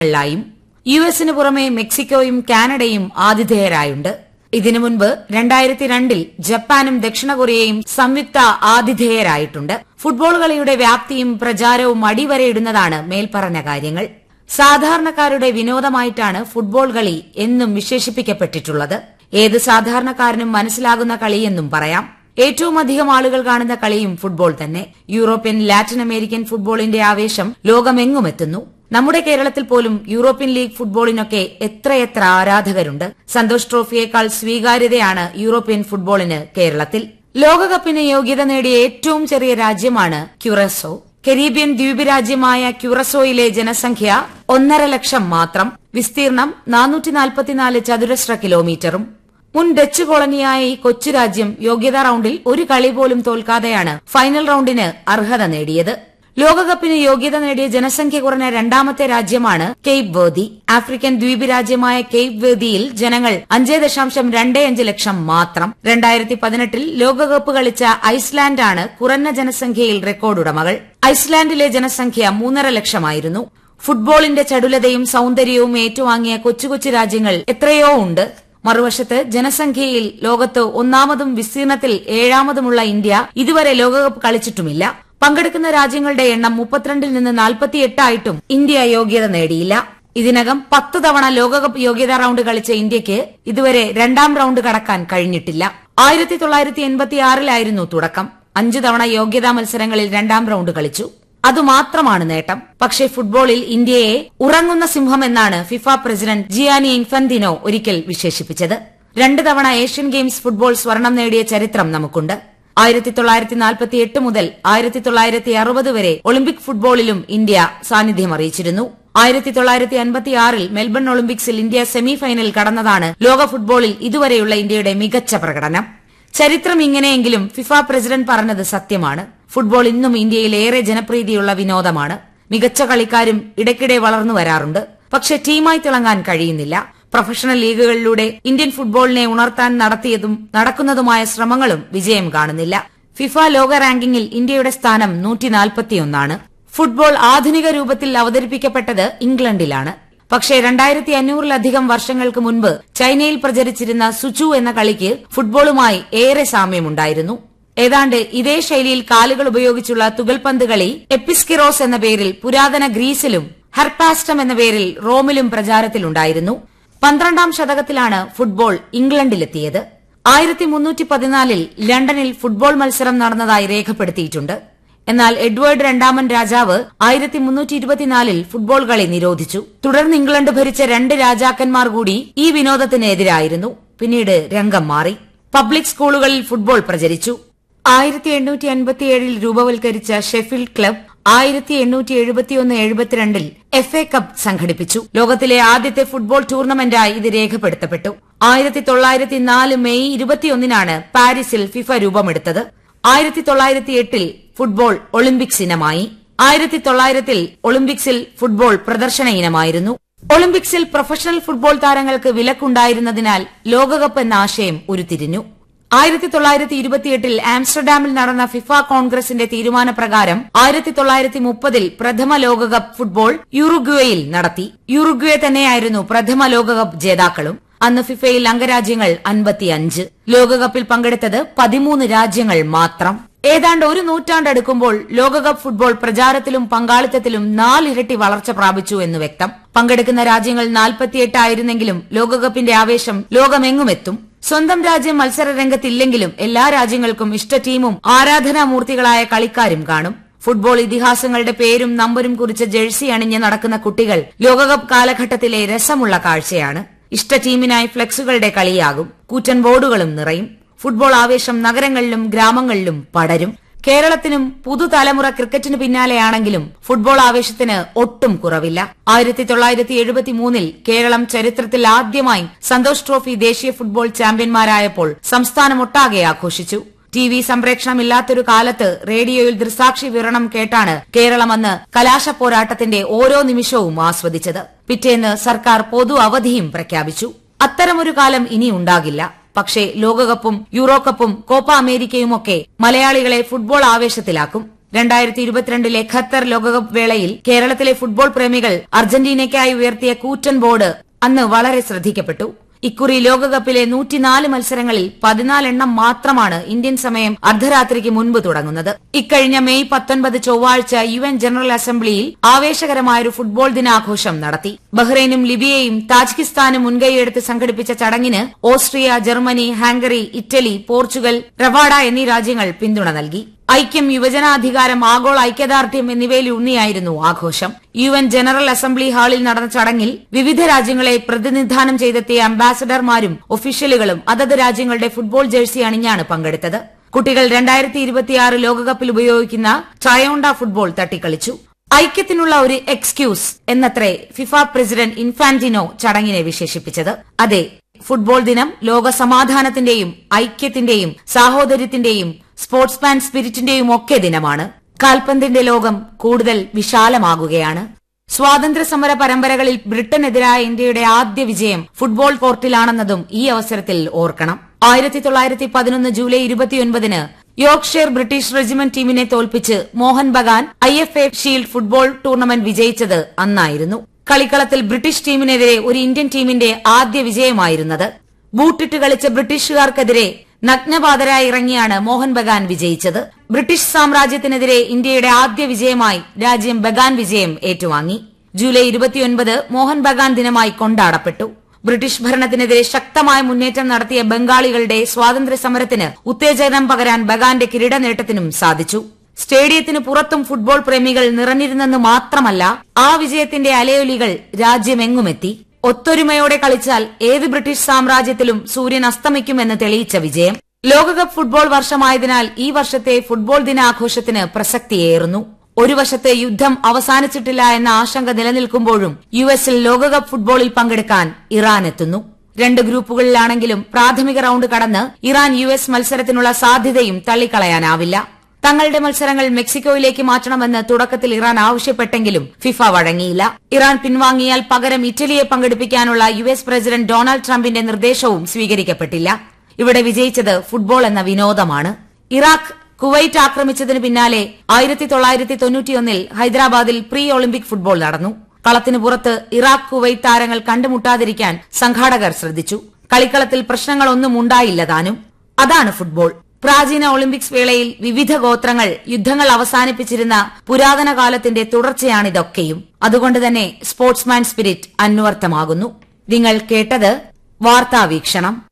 ായും U എസിന് പുറമെ മെക്സിക്കോയും കാനഡയും ആതിഥേയരായുണ്ട് ഇതിനു മുൻപ് രണ്ടായിരത്തി രണ്ടിൽ ജപ്പാനും ദക്ഷിണ കൊറിയയും സംയുക്ത ആതിഥേയരായിട്ടുണ്ട് ഫുട്ബോൾ കളിയുടെ വ്യാപ്തിയും പ്രചാരവും അടിവരയിടുന്നതാണ് മേൽപ്പറഞ്ഞ കാര്യങ്ങൾ സാധാരണക്കാരുടെ വിനോദമായിട്ടാണ് ഫുട്ബോൾ കളി എന്നും വിശേഷിപ്പിക്കപ്പെട്ടിട്ടുള്ളത് ഏത് സാധാരണക്കാരനും മനസ്സിലാകുന്ന കളിയെന്നും പറയാം ഏറ്റവും അധികം ആളുകൾ കാണുന്ന കളിയും ഫുട്ബോൾ തന്നെ യൂറോപ്യൻ ലാറ്റിൻ അമേരിക്കൻ ഫുട്ബോളിന്റെ ആവേശം ലോകമെങ്ങും എത്തുന്നു നമ്മുടെ കേരളത്തിൽ പോലും യൂറോപ്യൻ ലീഗ് ഫുട്ബോളിനൊക്കെ എത്രയെത്ര ആരാധകരുണ്ട് സന്തോഷ് ട്രോഫിയേക്കാൾ സ്വീകാര്യതയാണ് യൂറോപ്യൻ ഫുട്ബോളിന് കേരളത്തിൽ ലോകകപ്പിന് യോഗ്യത നേടിയ ഏറ്റവും ചെറിയ രാജ്യമാണ് ക്യുറസോ കരീബിയൻ ദ്വീപ് രാജ്യമായ ക്യുറസോയിലെ ജനസംഖ്യ ഒന്നര ലക്ഷം മാത്രം വിസ്തീർണം നാനൂറ്റി നാൽപ്പത്തിനാല് ചതുരശ്ര കിലോമീറ്ററും മുൻ ഡച്ച് കോളനിയായ ഈ കൊച്ചു രാജ്യം യോഗ്യതാ റൌണ്ടിൽ ഒരു കളി പോലും തോൽക്കാതെയാണ് ഫൈനൽ റൌണ്ടിന് അർഹത നേടിയത് ലോകകപ്പിന് യോഗ്യത നേടിയ ജനസംഖ്യ കുറഞ്ഞ രണ്ടാമത്തെ രാജ്യമാണ് കേപ്പ് വേർതി ആഫ്രിക്കൻ ദ്വീപ് രാജ്യമായ കേപ്പ് വേർതിയിൽ ജനങ്ങൾ അഞ്ച് ദശാംശം രണ്ട് അഞ്ച് ലക്ഷം മാത്രം രണ്ടായിരത്തി പതിനെട്ടിൽ ലോകകപ്പ് കളിച്ച ഐസ്ലാൻഡാണ് കുറഞ്ഞ ജനസംഖ്യയിൽ റെക്കോർഡുടമകൾ ഐസ്ലാൻഡിലെ ജനസംഖ്യ മൂന്നര ലക്ഷമായിരുന്നു ഫുട്ബോളിന്റെ ചടുലതയും സൌന്ദര്യവും ഏറ്റുവാങ്ങിയ കൊച്ചു കൊച്ചു രാജ്യങ്ങൾ എത്രയോ ഉണ്ട് മറുവശത്ത് ജനസംഖ്യയിൽ ലോകത്ത് ഒന്നാമതും വിസ്തീർണത്തിൽ ഏഴാമതുമുള്ള ഇന്ത്യ ഇതുവരെ ലോകകപ്പ് കളിച്ചിട്ടുമില്ല പങ്കെടുക്കുന്ന രാജ്യങ്ങളുടെ എണ്ണം മുപ്പത്തിരണ്ടിൽ നിന്ന് നാൽപ്പത്തിയെട്ടായിട്ടും ഇന്ത്യ യോഗ്യത നേടിയില്ല ഇതിനകം പത്ത് തവണ ലോകകപ്പ് യോഗ്യതാ റൌണ്ട് കളിച്ച ഇന്ത്യക്ക് ഇതുവരെ രണ്ടാം റൌണ്ട് കടക്കാൻ കഴിഞ്ഞിട്ടില്ല ആയിരത്തി തൊള്ളായിരത്തി എൺപത്തിയാറിലായിരുന്നു തുടക്കം അഞ്ചു തവണ യോഗ്യതാ മത്സരങ്ങളിൽ രണ്ടാം റൌണ്ട് കളിച്ചു അതുമാത്രമാണ് നേട്ടം പക്ഷേ ഫുട്ബോളിൽ ഇന്ത്യയെ ഉറങ്ങുന്ന സിംഹം എന്നാണ് ഫിഫ പ്രസിഡന്റ് ജിയാനി ഇൻഫന്തിനോ ഒരിക്കൽ വിശേഷിപ്പിച്ചത് രണ്ട് തവണ ഏഷ്യൻ ഗെയിംസ് ഫുട്ബോൾ സ്വർണം നേടിയ ചരിത്രം നമുക്കുണ്ട് ആയിരത്തി തൊള്ളായിരത്തി നാൽപ്പത്തി എട്ട് മുതൽ ആയിരത്തി തൊള്ളായിരത്തി അറുപത് വരെ ഒളിമ്പിക് ഫുട്ബോളിലും ഇന്ത്യ സാന്നിധ്യം അറിയിച്ചിരുന്നു ആയിരത്തി തൊള്ളായിരത്തി അൻപത്തിയാറിൽ മെൽബൺ ഒളിമ്പിക്സിൽ ഇന്ത്യ സെമിഫൈനൽ കടന്നതാണ് ലോക ഫുട്ബോളിൽ ഇതുവരെയുള്ള ഇന്ത്യയുടെ മികച്ച പ്രകടനം ചരിത്രം ഇങ്ങനെയെങ്കിലും ഫിഫ പ്രസിഡന്റ് പറഞ്ഞത് സത്യമാണ് ഫുട്ബോൾ ഇന്നും ഇന്ത്യയിൽ ഏറെ ജനപ്രീതിയുള്ള വിനോദമാണ് മികച്ച കളിക്കാരും ഇടയ്ക്കിടെ വളർന്നു വരാറുണ്ട് പക്ഷെ ടീമായി തിളങ്ങാൻ കഴിയുന്നില്ല പ്രൊഫഷണൽ ലീഗുകളിലൂടെ ഇന്ത്യൻ ഫുട്ബോളിനെ ഉണർത്താൻ നടത്തിയതും നടക്കുന്നതുമായ ശ്രമങ്ങളും വിജയം കാണുന്നില്ല ഫിഫ ലോക റാങ്കിങ്ങിൽ ഇന്ത്യയുടെ സ്ഥാനം നൂറ്റിനാൽപ്പത്തിയൊന്നാണ് ഫുട്ബോൾ ആധുനിക രൂപത്തിൽ അവതരിപ്പിക്കപ്പെട്ടത് ഇംഗ്ലണ്ടിലാണ് പക്ഷേ രണ്ടായിരത്തി അഞ്ഞൂറിലധികം വർഷങ്ങൾക്ക് മുൻപ് ചൈനയിൽ പ്രചരിച്ചിരുന്ന സുചു എന്ന കളിക്ക് ഫുട്ബോളുമായി ഏറെ സാമ്യമുണ്ടായിരുന്നു ഏതാണ്ട് ഇതേ ശൈലിയിൽ കാലുകൾ ഉപയോഗിച്ചുള്ള തുകൽപന്ത് കളി എപ്പിസ്കിറോസ് എന്ന പേരിൽ പുരാതന ഗ്രീസിലും ഹെർപാസ്റ്റം എന്ന പേരിൽ റോമിലും പ്രചാരത്തിലുണ്ടായിരുന്നു പന്ത്രണ്ടാം ശതകത്തിലാണ് ഫുട്ബോൾ ഇംഗ്ലണ്ടിലെത്തിയത് ആയിരത്തി മുന്നൂറ്റി പതിനാലിൽ ലണ്ടനിൽ ഫുട്ബോൾ മത്സരം നടന്നതായി രേഖപ്പെടുത്തിയിട്ടുണ്ട് എന്നാൽ എഡ്വേർഡ് രണ്ടാമൻ രാജാവ് ആയിരത്തി മുന്നൂറ്റി ഇരുപത്തിനാലിൽ ഫുട്ബോൾ കളി നിരോധിച്ചു തുടർന്ന് ഇംഗ്ലണ്ട് ഭരിച്ച രണ്ട് രാജാക്കന്മാർ കൂടി ഈ വിനോദത്തിന് എതിരായിരുന്നു പിന്നീട് രംഗം മാറി പബ്ലിക് സ്കൂളുകളിൽ ഫുട്ബോൾ പ്രചരിച്ചു ആയിരത്തി എണ്ണൂറ്റി അൻപത്തിയേഴിൽ രൂപവൽക്കരിച്ച ഷെഫീൽഡ് ക്ലബ് ആയിരത്തി എണ്ണൂറ്റി എഴുപത്തിയൊന്ന് എഴുപത്തിരണ്ടിൽ എഫ് എ കപ്പ് സംഘടിപ്പിച്ചു ലോകത്തിലെ ആദ്യത്തെ ഫുട്ബോൾ ടൂർണമെന്റായി ഇത് രേഖപ്പെടുത്തപ്പെട്ടു ആയിരത്തി തൊള്ളായിരത്തി നാല് മെയ് ഇരുപത്തിയൊന്നിനാണ് പാരീസിൽ ഫിഫ രൂപമെടുത്തത് ആയിരത്തി തൊള്ളായിരത്തി എട്ടിൽ ഫുട്ബോൾ ഒളിമ്പിക്സ് ഇനമായി ആയിരത്തി തൊള്ളായിരത്തിൽ ഒളിമ്പിക്സിൽ ഫുട്ബോൾ പ്രദർശന ഇനമായിരുന്നു ഒളിമ്പിക്സിൽ പ്രൊഫഷണൽ ഫുട്ബോൾ താരങ്ങൾക്ക് വിലക്കുണ്ടായിരുന്നതിനാൽ ലോകകപ്പ് എന്ന ആശയം ഉരുത്തിരിഞ്ഞു ആയിരത്തി തൊള്ളായിരത്തി ഇരുപത്തിയെട്ടിൽ ആംസ്റ്റർഡാമിൽ നടന്ന ഫിഫ കോൺഗ്രസിന്റെ തീരുമാനപ്രകാരം ആയിരത്തി തൊള്ളായിരത്തി മുപ്പതിൽ പ്രഥമ ലോകകപ്പ് ഫുട്ബോൾ യുറുഗ്വേയിൽ നടത്തി യുറുഗ്വേ തന്നെയായിരുന്നു പ്രഥമ ലോകകപ്പ് ജേതാക്കളും അന്ന് ഫിഫയിൽ അംഗരാജ്യങ്ങൾ അൻപത്തിയഞ്ച് ലോകകപ്പിൽ പങ്കെടുത്തത് പതിമൂന്ന് രാജ്യങ്ങൾ മാത്രം ഏതാണ്ട് ഒരു നൂറ്റാണ്ടടുക്കുമ്പോൾ ലോകകപ്പ് ഫുട്ബോൾ പ്രചാരത്തിലും പങ്കാളിത്തത്തിലും നാലിരട്ടി വളർച്ച പ്രാപിച്ചു എന്ന് വ്യക്തം പങ്കെടുക്കുന്ന രാജ്യങ്ങൾ നാൽപ്പത്തിയെട്ട് ആയിരുന്നെങ്കിലും ലോകകപ്പിന്റെ ആവേശം ലോകമെങ്ങുമെത്തും സ്വന്തം രാജ്യം മത്സര രംഗത്തില്ലെങ്കിലും എല്ലാ രാജ്യങ്ങൾക്കും ഇഷ്ട ടീമും ആരാധനാമൂർത്തികളായ കളിക്കാരും കാണും ഫുട്ബോൾ ഇതിഹാസങ്ങളുടെ പേരും നമ്പരും കുറിച്ച ജേഴ്സി അണിഞ്ഞ് നടക്കുന്ന കുട്ടികൾ ലോകകപ്പ് കാലഘട്ടത്തിലെ രസമുള്ള കാഴ്ചയാണ് ഇഷ്ട ടീമിനായി ഫ്ലെക്സുകളുടെ കളിയാകും കൂറ്റൻ ബോർഡുകളും നിറയും ഫുട്ബോൾ ആവേശം നഗരങ്ങളിലും ഗ്രാമങ്ങളിലും പടരും കേരളത്തിനും പുതുതലമുറ ക്രിക്കറ്റിന് പിന്നാലെയാണെങ്കിലും ഫുട്ബോൾ ആവേശത്തിന് ഒട്ടും കുറവില്ല ആയിരത്തി തൊള്ളായിരത്തി എഴുപത്തി മൂന്നിൽ കേരളം ചരിത്രത്തിൽ ആദ്യമായി സന്തോഷ് ട്രോഫി ദേശീയ ഫുട്ബോൾ ചാമ്പ്യന്മാരായപ്പോൾ സംസ്ഥാനമൊട്ടാകെ ആഘോഷിച്ചു ടി വി സംപ്രേഷണമില്ലാത്തൊരു കാലത്ത് റേഡിയോയിൽ ദൃസാക്ഷി വിവരണം കേട്ടാണ് കേരളം അന്ന് കലാശ പോരാട്ടത്തിന്റെ ഓരോ നിമിഷവും ആസ്വദിച്ചത് പിറ്റേന്ന് സർക്കാർ പൊതു അവധിയും പ്രഖ്യാപിച്ചു അത്തരമൊരു കാലം ഇനി ഉണ്ടാകില്ല പക്ഷേ ലോകകപ്പും യൂറോ കപ്പും കോപ്പ അമേരിക്കയുമൊക്കെ മലയാളികളെ ഫുട്ബോൾ ആവേശത്തിലാക്കും രണ്ടായിരത്തി ഇരുപത്തിരണ്ടിലെ ഖത്തർ ലോകകപ്പ് വേളയിൽ കേരളത്തിലെ ഫുട്ബോൾ പ്രേമികൾ അർജന്റീനയ്ക്കായി ഉയർത്തിയ കൂറ്റൻ ബോർഡ് അന്ന് വളരെ ശ്രദ്ധിക്കപ്പെട്ടു ഇക്കുറി ലോകകപ്പിലെ നൂറ്റിനാല് മത്സരങ്ങളിൽ പതിനാലെണ്ണം മാത്രമാണ് ഇന്ത്യൻ സമയം അർദ്ധരാത്രിക്ക് മുൻപ് തുടങ്ങുന്നത് ഇക്കഴിഞ്ഞ മെയ് പത്തൊൻപത് ചൊവ്വാഴ്ച യു എൻ ജനറൽ അസംബ്ലിയിൽ ആവേശകരമായൊരു ഫുട്ബോൾ ദിനാഘോഷം നടത്തി ബഹ്റൈനും ലിബിയയും താജിക്കിസ്ഥാനും മുൻകൈയെടുത്ത് സംഘടിപ്പിച്ച ചടങ്ങിന് Austria Germany Hungary Italy Portugal Rwanda എന്നീ രാജ്യങ്ങൾ പിന്തുണ നൽകി ഐക്യം യുവജനാധികാരം ആഗോള ഐക്യദാർഢ്യം എന്നിവയിലൂന്നിയായിരുന്നു ആഘോഷം യു എൻ ജനറൽ അസംബ്ലി ഹാളിൽ നടന്ന ചടങ്ങിൽ വിവിധ രാജ്യങ്ങളെ പ്രതിനിധാനം ചെയ്തെത്തിയ അംബാസഡർമാരും ഒഫീഷ്യലുകളും അതത് രാജ്യങ്ങളുടെ ഫുട്ബോൾ ജേഴ്സി അണിഞ്ഞാണ് പങ്കെടുത്തത് കുട്ടികൾ രണ്ടായിരത്തി ഇരുപത്തിയാറ് ലോകകപ്പിൽ ഉപയോഗിക്കുന്ന ട്രയോണ്ട ഫുട്ബോൾ തട്ടിക്കളിച്ചു ഐക്യത്തിനുള്ള ഒരു എക്സ്ക്യൂസ് എന്നത്രേ ഫിഫ പ്രസിഡന്റ് ഇൻഫാന്റിനോ ചടങ്ങിനെ വിശേഷിപ്പിച്ചത് അതെ ഫുട്ബോൾ ദിനം ലോക സമാധാനത്തിന്റെയും ഐക്യത്തിന്റെയും സാഹോദര്യത്തിന്റെയും സ്പോർട്സ്മാൻ സ്പിരിറ്റിന്റെയും ഒക്കെ ദിനമാണ് കാൽപന്തിന്റെ ലോകം കൂടുതൽ വിശാലമാകുകയാണ് സ്വാതന്ത്ര്യ സമര പരമ്പരകളിൽ ബ്രിട്ടനെതിരായ ഇന്ത്യയുടെ ആദ്യ വിജയം ഫുട്ബോൾ കോർട്ടിലാണെന്നതും ഈ അവസരത്തിൽ ഓർക്കണം ആയിരത്തി തൊള്ളായിരത്തി പതിനൊന്ന് ജൂലൈ ഇരുപത്തിയൊൻപതിന് യോർക്ക്ഷയർ ബ്രിട്ടീഷ് റെജിമെന്റ് ടീമിനെ തോൽപ്പിച്ച് Mohun Bagan I F A shield football tournament വിജയിച്ചത് അന്നായിരുന്നു കളിക്കളത്തിൽ ബ്രിട്ടീഷ് ടീമിനെതിരെ ഒരു ഇന്ത്യൻ ടീമിന്റെ ആദ്യ വിജയമായിരുന്നത് ബൂട്ടിട്ട് കളിച്ച ബ്രിട്ടീഷുകാർക്കെതിരെ നഗ്നപാതരായി ഇറങ്ങിയാണ് മോഹൻ ബഗാൻ വിജയിച്ചത് ബ്രിട്ടീഷ് സാമ്രാജ്യത്തിനെതിരെ ഇന്ത്യയുടെ ആദ്യ വിജയമായി രാജ്യം ബഗാൻ വിജയം ഏറ്റുവാങ്ങി ജൂലൈ ഇരുപത്തിയൊൻപത് മോഹൻ ബഗാൻ ദിനമായി കൊണ്ടാടപ്പെട്ടു ബ്രിട്ടീഷ് ഭരണത്തിനെതിരെ ശക്തമായ മുന്നേറ്റം നടത്തിയ ബംഗാളികളുടെ സ്വാതന്ത്ര്യ സമരത്തിന് ഉത്തേജനം പകരാൻ ബഗാന്റെ കിരീട നേട്ടത്തിനും സാധിച്ചു സ്റ്റേഡിയത്തിന് പുറത്തും ഫുട്ബോൾ പ്രേമികൾ നിറഞ്ഞിരുന്നെന്ന് മാത്രമല്ല ആ വിജയത്തിന്റെ അലയൊലികൾ രാജ്യമെങ്ങുമെത്തി ഒത്തൊരുമയോടെ കളിച്ചാൽ ഏത് ബ്രിട്ടീഷ് സാമ്രാജ്യത്തിലും സൂര്യൻ അസ്തമിക്കുമെന്ന് തെളിയിച്ച വിജയം ലോകകപ്പ് ഫുട്ബോൾ വർഷമായതിനാൽ ഈ വർഷത്തെ ഫുട്ബോൾ ദിനാഘോഷത്തിന് പ്രസക്തിയേറുന്നു ഒരു വശത്ത് യുദ്ധം അവസാനിച്ചിട്ടില്ല എന്ന ആശങ്ക നിലനിൽക്കുമ്പോഴും യു എസിൽ ലോകകപ്പ് ഫുട്ബോളിൽ പങ്കെടുക്കാൻ ഇറാൻ എത്തുന്നു രണ്ട് ഗ്രൂപ്പുകളിലാണെങ്കിലും പ്രാഥമിക റൌണ്ട് കടന്ന് ഇറാൻ യു എസ് മത്സരത്തിനുള്ള സാധ്യതയും തള്ളിക്കളയാനാവില്ല തങ്ങളുടെ മത്സരങ്ങൾ മെക്സിക്കോയിലേക്ക് മാറ്റണമെന്ന് തുടക്കത്തിൽ ഇറാൻ ആവശ്യപ്പെട്ടെങ്കിലും ഫിഫ വഴങ്ങിയില്ല ഇറാൻ പിൻവാങ്ങിയാൽ പകരം ഇറ്റലിയെ പങ്കെടുപ്പിക്കാനുള്ള യു എസ് പ്രസിഡന്റ് ഡൊണാൾഡ് ട്രംപിന്റെ നിർദ്ദേശവും സ്വീകരിക്കപ്പെട്ടില്ല ഇവിടെ വിജയിച്ചത് ഫുട്ബോൾ എന്ന വിനോദമാണ് ഇറാഖ് കുവൈറ്റ് ആക്രമിച്ചതിന് പിന്നാലെ ആയിരത്തി തൊള്ളായിരത്തി തൊണ്ണൂറ്റിയൊന്നിൽ ഹൈദരാബാദിൽ പ്രീ ഒളിമ്പിക് ഫുട്ബോൾ നടന്നു കളത്തിനു പുറത്ത് ഇറാഖ് കുവൈറ്റ് താരങ്ങൾ കണ്ടുമുട്ടാതിരിക്കാൻ സംഘാടകർ ശ്രദ്ധിച്ചു കളിക്കളത്തിൽ പ്രശ്നങ്ങളൊന്നും ഉണ്ടായില്ല താനും അതാണ് ഫുട്ബോൾ പ്രാചീന ഒളിമ്പിക്സ് വേളയിൽ വിവിധ ഗോത്രങ്ങൾ യുദ്ധങ്ങൾ അവസാനിപ്പിച്ചിരുന്ന പുരാതന കാലത്തിന്റെ തുടർച്ചയാണിതൊക്കെയും അതുകൊണ്ട് തന്നെ സ്പോർട്സ്മാൻ സ്പിരിറ്റ് അന്വർത്ഥമാകുന്നു നിങ്ങൾ കേട്ടത് വാർത്താവീക്ഷണം